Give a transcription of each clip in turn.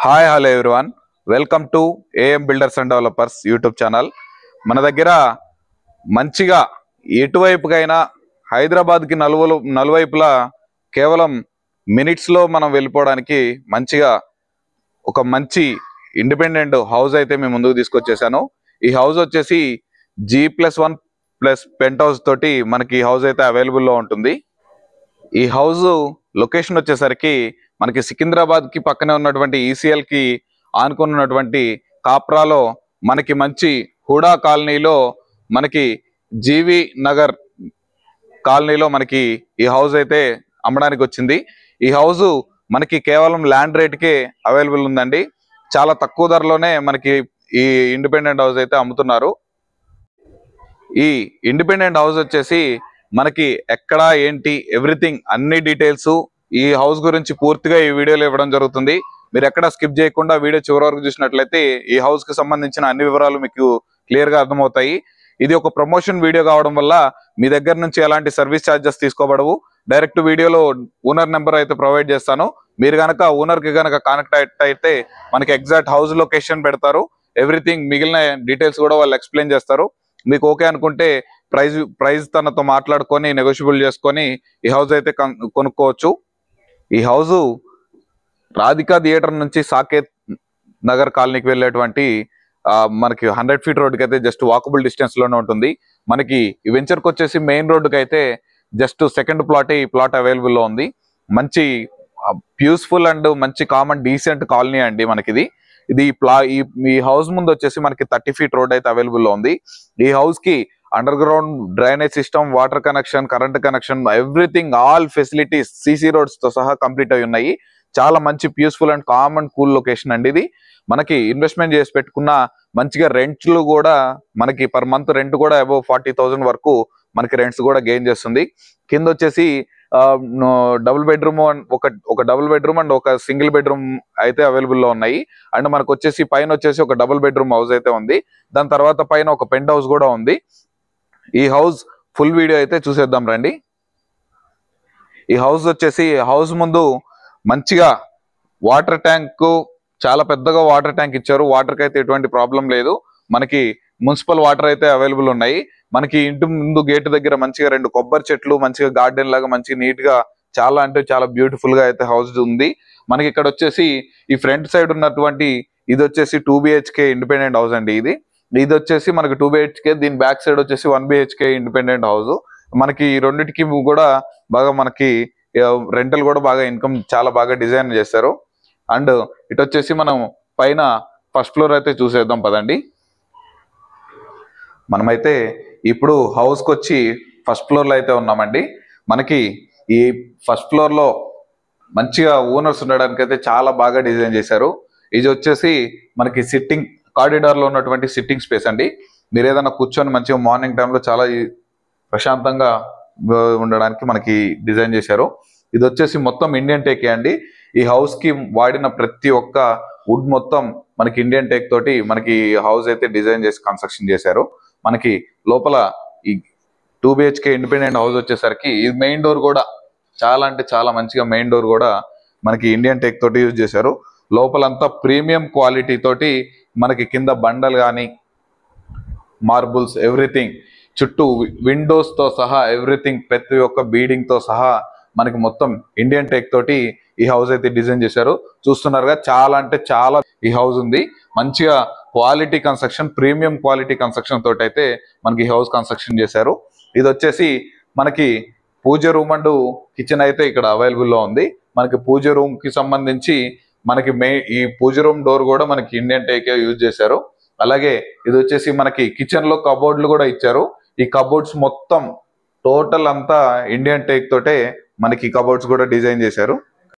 hi hello everyone welcome to AM builders and developers YouTube channel మన దగ్గర మంచిగా ఎటువైపుకైనా హైదరాబాద్కి నలువలు నలువైపులా కేవలం మినిట్స్లో మనం వెళ్ళిపోవడానికి మంచిగా ఒక మంచి ఇండిపెండెంట్ హౌస్ అయితే మేము ముందుకు తీసుకొచ్చేసాను ఈ హౌస్ వచ్చేసి G plus one plus penthouse తోటి మనకి ఈ హౌస్ అయితే అవైలబుల్లో ఉంటుంది ఈ హౌస్ లొకేషన్ వచ్చేసరికి మనకి సికింద్రాబాద్ కి పక్కనే ఉన్నటువంటి ఈసీఎల్ కి ఆనుకుని ఉన్నటువంటి కాప్రాలో మనకి మంచి హుడా కాలనీలో మనకి జీవి నగర్ కాలనీలో మనకి ఈ హౌస్ అయితే అమ్మడానికి వచ్చింది ఈ హౌస్ మనకి కేవలం ల్యాండ్ రేట్కే అవైలబుల్ ఉందండి చాలా తక్కువ ధరలోనే మనకి ఈ ఇండిపెండెంట్ హౌస్ అయితే అమ్ముతున్నారు ఈ ఇండిపెండెంట్ హౌస్ వచ్చేసి మనకి ఎక్కడ ఏంటి ఎవ్రీథింగ్ అన్ని డీటెయిల్స్ ఈ హౌస్ గురించి పూర్తిగా ఈ వీడియోలో ఇవ్వడం జరుగుతుంది మీరు ఎక్కడ స్కిప్ చేయకుండా వీడియో చివరి వరకు చూసినట్లయితే ఈ హౌస్ కి సంబంధించిన అన్ని వివరాలు మీకు క్లియర్ గా అర్థమవుతాయి ఇది ఒక ప్రమోషన్ వీడియో కావడం వల్ల మీ దగ్గర నుంచి ఎలాంటి సర్వీస్ ఛార్జెస్ తీసుకోబడవు డైరెక్ట్ వీడియోలో ఓనర్ నెంబర్ అయితే ప్రొవైడ్ చేస్తాను మీరు కనుక ఓనర్ కి కనుక కనెక్ట్ అయితే మనకి ఎగ్జాక్ట్ హౌస్ లొకేషన్ పెడతారు ఎవ్రీథింగ్ మిగిలిన డీటెయిల్స్ కూడా వాళ్ళు ఎక్స్ప్లెయిన్ చేస్తారు మీకు ఓకే అనుకుంటే ప్రైజ్ ప్రైజ్ తనతో మాట్లాడుకొని నెగోషియబుల్ చేసుకొని ఈ హౌస్ అయితే కన్- కొనుక్కోవచ్చు ఈ హౌస్ రాధికా థియేటర్ నుంచి సాకేత్ నగర్ కాలనీకి వెళ్ళేటువంటి ఆ, మనకి హండ్రెడ్ ఫీట్ రోడ్కి అయితే జస్ట్ వాకబుల్ డిస్టెన్స్ లోనే ఉంటుంది మనకి ఈ వెంచర్కి వచ్చేసి మెయిన్ రోడ్డుకి అయితే జస్ట్ సెకండ్ ప్లాట్ ఈ ప్లాట్ అవైలబుల్ లో ఉంది మంచి ప్యూస్ఫుల్ అండ్ మంచి కామన్ డీసెంట్ కాలనీ అండి మనకిది ఇది ఈ ప్లా ఈ ఈ హౌస్ ముందు వచ్చేసి మనకి థర్టీ ఫీట్ రోడ్ అయితే అవైలబుల్ లో ఉంది ఈ హౌస్ కి underground drainage system water connection current connection everything all facilities CC roads తో సహా కంప్లీట్ అయి ఉన్నాయి చాలా మంచి peaceful and common cool location అండి ఇది మనకి ఇన్వెస్ట్మెంట్ చేసి పెట్టుకున్న మంచిగా రెంట్లు కూడా మనకి పర్ మంత్ రెంట్ కూడా అబౌవ్ ఫార్టీ థౌసండ్ వరకు మనకి రెంట్స్ కూడా గెయిన్ చేస్తుంది కింద వచ్చేసి డబుల్ బెడ్రూమ్ ఒక ఒక డబుల్ బెడ్రూమ్ అండ్ ఒక సింగిల్ బెడ్రూమ్ అయితే అవైలబుల్ లో ఉన్నాయి అండ్ మనకు వచ్చేసి పైన వచ్చేసి ఒక డబుల్ బెడ్రూమ్ హౌస్ అయితే ఉంది దాని తర్వాత పైన ఒక పెంట్ హౌస్ కూడా ఉంది ఈ హౌస్ ఫుల్ వీడియో అయితే చూసేద్దాం రండి ఈ హౌస్ వచ్చేసి హౌస్ ముందు మంచిగా వాటర్ ట్యాంక్ చాలా పెద్దగా వాటర్ ట్యాంక్ ఇచ్చారు వాటర్ కి అయితే ఎటువంటి ప్రాబ్లం లేదు మనకి మున్సిపల్ వాటర్ అయితే అవైలబుల్ ఉన్నాయి మనకి ఇంటి ముందు గేట్ దగ్గర మంచిగా రెండు కొబ్బరి చెట్లు మంచిగా గార్డెన్ లాగా మంచిగా నీట్ గా చాలా అంటే చాలా బ్యూటిఫుల్ గా అయితే హౌస్ ఉంది మనకి ఇక్కడ వచ్చేసి ఈ ఫ్రంట్ సైడ్ ఉన్నటువంటి ఇది వచ్చేసి టూ బిహెచ్కే ఇండిపెండెంట్ హౌస్ అండి ఇది ఇది వచ్చేసి మనకి టూ బిహెచ్కే దీని బ్యాక్ సైడ్ వచ్చేసి వన్ బిహెచ్కే ఇండిపెండెంట్ హౌస్ మనకి ఈ రెండిటికి కూడా బాగా మనకి రెంటల్ కూడా బాగా ఇన్కమ్ చాలా బాగా డిజైన్ చేశారు అండ్ ఇటు వచ్చేసి మనం పైన ఫస్ట్ ఫ్లోర్ అయితే చూసేద్దాం పదండి మనమైతే ఇప్పుడు హౌస్కి వచ్చి ఫస్ట్ ఫ్లోర్లో అయితే ఉన్నామండి మనకి ఈ ఫస్ట్ ఫ్లోర్లో మంచిగా ఓనర్స్ ఉండడానికి అయితే చాలా బాగా డిజైన్ చేశారు ఇది వచ్చేసి మనకి సిట్టింగ్ కారిడార్లో ఉన్నటువంటి సిట్టింగ్ స్పేస్ అండి మీరు ఏదైనా కూర్చొని మంచిగా మార్నింగ్ టైంలో చాలా ఈ- ప్రశాంతంగా ఆ, ఉండడానికి మనకి డిజైన్ చేశారు ఇది వచ్చేసి మొత్తం ఇండియన్ టేకే అండి ఈ హౌస్ కి వాడిన ప్రతి ఒక్క వుడ్ మొత్తం మనకి ఇండియన్ టేక్ తోటి మనకి హౌస్ అయితే డిజైన్ చేసి కన్స్ట్రక్షన్ చేశారు మనకి లోపల ఈ టూ బిహెచ్కే ఇండిపెండెంట్ హౌస్ వచ్చేసరికి ఈ మెయిన్ డోర్ కూడా చాలా అంటే చాలా మంచిగా మెయిన్ డోర్ కూడా మనకి ఇండియన్ టేక్ తోటి యూజ్ చేశారు లోపలంతా ప్రీమియం క్వాలిటీ తోటి మనకి కింద బండలు కానీ మార్బుల్స్ ఎవ్రీథింగ్ చుట్టూ విండోస్ తో సహా ఎవ్రీథింగ్ ప్రతి ఒక్క బీడింగ్ తో సహా మనకి మొత్తం ఇండియన్ టేక్ తోటి ఈ హౌస్ అయితే డిజైన్ చేశారు చూస్తున్నారుగా చాలా అంటే చాలా ఈ హౌస్ ఉంది మంచిగా quality construction premium quality construction తోటి అయితే మనకి ఈ హౌస్ కన్స్ట్రక్షన్ చేశారు ఇది వచ్చేసి మనకి పూజ రూమ్ అండ్ కిచెన్ అయితే ఇక్కడ అవైలబుల్ లో ఉంది మనకి పూజ రూమ్ కి సంబంధించి మనకి మే ఈ పూజ రూమ్ డోర్ కూడా మనకి ఇండియన్ టేకే యూజ్ చేశారు అలాగే ఇది వచ్చేసి మనకి కిచెన్ లో కబోర్డ్లు కూడా ఇచ్చారు ఈ కబోర్డ్స్ మొత్తం టోటల్ అంతా ఇండియన్ టేక్ తోటే మనకి కబోర్డ్స్ కూడా డిజైన్ చేశారు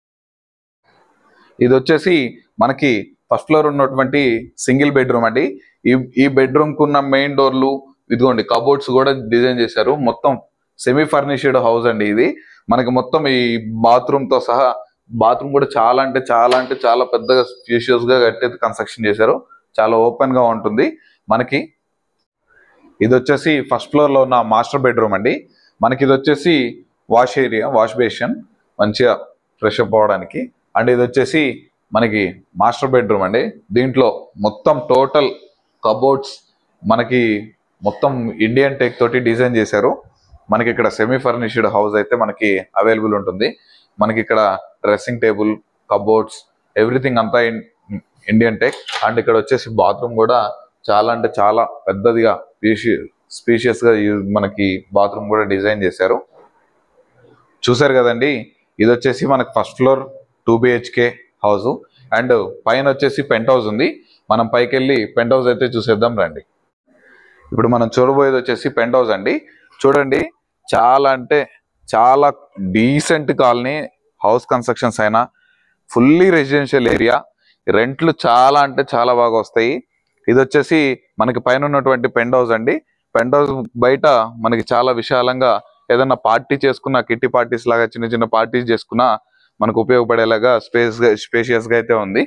ఇది వచ్చేసి మనకి ఫస్ట్ ఫ్లోర్ ఉన్నటువంటి సింగిల్ బెడ్రూమ్ అండి ఈ ఈ బెడ్రూమ్ కు ఉన్న మెయిన్ డోర్లు ఇదిగోండి కబోర్డ్స్ కూడా డిజైన్ చేశారు మొత్తం సెమీ ఫర్నిష్డ్ హౌస్ అండి ఇది మనకి మొత్తం ఈ బాత్రూమ్ తో సహా బాత్రూమ్ కూడా చాలా అంటే చాలా అంటే చాలా పెద్దగా స్పేషియస్ గా కట్టి కన్స్ట్రక్షన్ చేశారు చాలా ఓపెన్ గా ఉంటుంది మనకి ఇది వచ్చేసి ఫస్ట్ ఫ్లోర్ లో ఉన్న మాస్టర్ బెడ్రూమ్ అండి మనకి ఇది వచ్చేసి వాష్ ఏరియా వాష్ బేషన్ మంచిగా ఫ్రెష్ అప్ అవ్వడానికి అండ్ ఇది వచ్చేసి మనకి మాస్టర్ బెడ్రూమ్ అండి దీంట్లో మొత్తం టోటల్ కబోర్డ్స్ మనకి మొత్తం ఇండియన్ టెక్ తోటి డిజైన్ చేశారు మనకి ఇక్కడ సెమీ ఫర్నిష్డ్ హౌస్ అయితే మనకి అవైలబుల్ ఉంటుంది మనకి ఇక్కడ డ్రెస్సింగ్ టేబుల్ కబోర్డ్స్ ఎవ్రీథింగ్ అంతా ఇన్- ఇండియన్ టెక్ అండ్ ఇక్కడ వచ్చేసి బాత్రూమ్ కూడా చాలా అంటే చాలా పెద్దదిగా స్పీషియస్ గా యూ- మనకి బాత్రూమ్ కూడా డిజైన్ చేశారు చూసారు కదండి ఇది వచ్చేసి మనకి first floor two BHK house and పైన వచ్చేసి పెంట్ హౌస్ ఉంది మనం పైకి వెళ్ళి పెంట్ హౌస్ అయితే చూసేద్దాం రండి ఇప్పుడు మనం చూడబోయేది వచ్చేసి పెంట్ హౌస్ అండి చూడండి చాలా అంటే చాలా డీసెంట్ కాలనీ హౌస్ కన్స్ట్రక్షన్స్ అయినా ఫుల్లీ రెసిడెన్షియల్ ఏరియా రెంట్లు చాలా అంటే చాలా బాగా వస్తాయి ఇది వచ్చేసి మనకి పైన ఉన్నటువంటి పెంట్ హౌస్ అండి పెంట్ హౌస్ బయట మనకి చాలా విశాలంగా ఏదైనా పార్టీ చేసుకున్న కిట్టి పార్టీస్ లాగా చిన్న చిన్న పార్టీస్ చేసుకున్నా మనకు ఉపయోగపడేలాగా స్పేస్ స్పేషియస్ గా అయితే ఉంది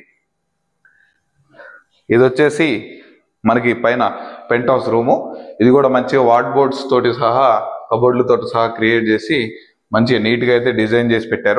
ఇది వచ్చేసి మనకి పైన పెంట్ హౌస్ రూము ఇది కూడా మంచిగా వార్డ్ బోర్డ్స్ తోటి సహా కబోర్డ్ల తోటి సహా క్రియేట్ చేసి మంచిగా నీట్ గా అయితే డిజైన్ చేసి పెట్టారు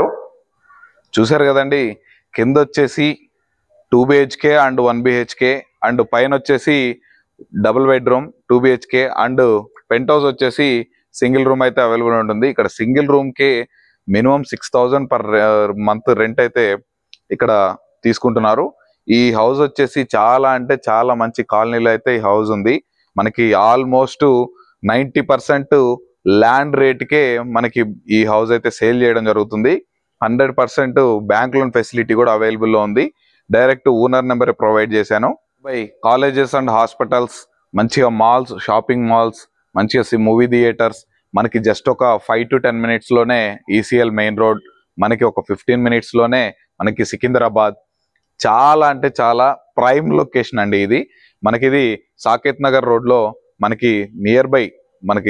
చూసారు కదండి కింద వచ్చేసి two BHK and one BHK and పైన వచ్చేసి double bedroom two BHK and penthouse వచ్చేసి సింగిల్ రూమ్ అయితే అవైలబుల్ ఉంటుంది ఇక్కడ సింగిల్ రూమ్ కి minimum six thousand per month rent అయితే ఇక్కడ తీసుకుంటున్నారు ఈ హౌస్ వచ్చేసి చాలా అంటే చాలా మంచి కాలనీలో అయితే ఈ హౌస్ ఉంది మనకి ఆల్మోస్ట్ నైంటీ పర్సెంట్ ల్యాండ్ రేట్కే మనకి ఈ హౌస్ అయితే సేల్ చేయడం జరుగుతుంది hundred percent bank loan facility కూడా అవైలబుల్ లో ఉంది డైరెక్ట్ ఓనర్ నెంబర్ ప్రొవైడ్ చేశాను బై కాలేజెస్ అండ్ హాస్పిటల్స్ మంచిగా మాల్స్ షాపింగ్ మాల్స్ మంచిగా మూవీ థియేటర్స్ మనకి జస్ట్ ఒక ఫైవ్ టు టెన్ మినిట్స్ లోనే ఈసీఎల్ మెయిన్ రోడ్ మనకి ఒక ఫిఫ్టీన్ మినిట్స్ లోనే మనకి సికింద్రాబాద్ చాలా అంటే చాలా ప్రైమ్ లొకేషన్ అండి ఇది మనకి ఇది సాకేత్ నగర్ రోడ్ లో మనకి నియర్ బై మనకి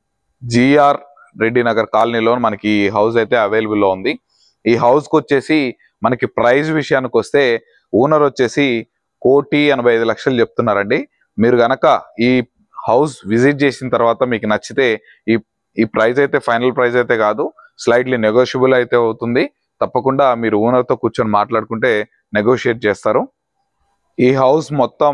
జిఆర్ రెడ్డి నగర్ కాలనీలో మనకి ఈ హౌస్ అయితే అవైలబుల్ లో ఉంది ఈ హౌస్ కి వచ్చేసి మనకి ప్రైస్ విషయానికి వస్తే ఓనర్ వచ్చేసి కోటి ఎనభై ఐదు లక్షలు చెప్తున్నారండి మీరు గనక ఈ హౌస్ విజిట్ చేసిన తర్వాత మీకు నచ్చితే ఈ ఈ ప్రైస్ అయితే ఫైనల్ ప్రైస్ అయితే కాదు స్లైట్లీ నెగోషియబుల్ అయితే అవుతుంది తప్పకుండా మీరు ఓనర్ తో కూర్చొని మాట్లాడుకుంటే నెగోషియేట్ చేస్తారు ఈ హౌస్ మొత్తం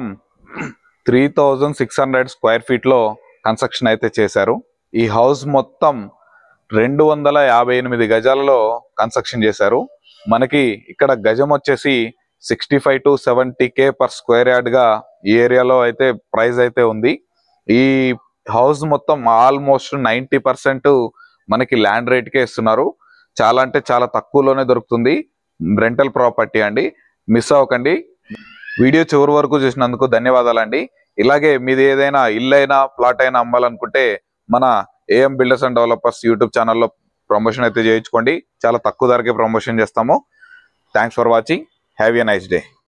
three thousand six hundred square feet లో కన్స్ట్రక్షన్ అయితే చేశారు ఈ హౌస్ మొత్తం రెండు వందల యాభై ఎనిమిది గజాలలో కన్స్ట్రక్షన్ చేశారు మనకి ఇక్కడ గజం వచ్చేసి sixty five to seventy K per square yard గా ఈ ఏరియాలో అయితే ప్రైస్ అయితే ఉంది ఈ హౌస్ మొత్తం ఆల్మోస్ట్ నైంటీ పర్సెంట్ మనకి ల్యాండ్ రేట్ కే ఇస్తున్నారు చాలా అంటే చాలా తక్కువలోనే దొరుకుతుంది రెంటల్ ప్రాపర్టీ అండి మిస్ అవ్వకండి వీడియో చివరి వరకు చూసినందుకు ధన్యవాదాలండి ఇలాగే మీది ఏదైనా ఇల్లు అయినా ప్లాట్ అయినా అమ్మాలనుకుంటే మన AM builders and developers YouTube ఛానల్లో ప్రమోషన్ అయితే చేయించుకోండి చాలా తక్కువ ధరకే ప్రమోషన్ చేస్తాము thanks for watching have a nice day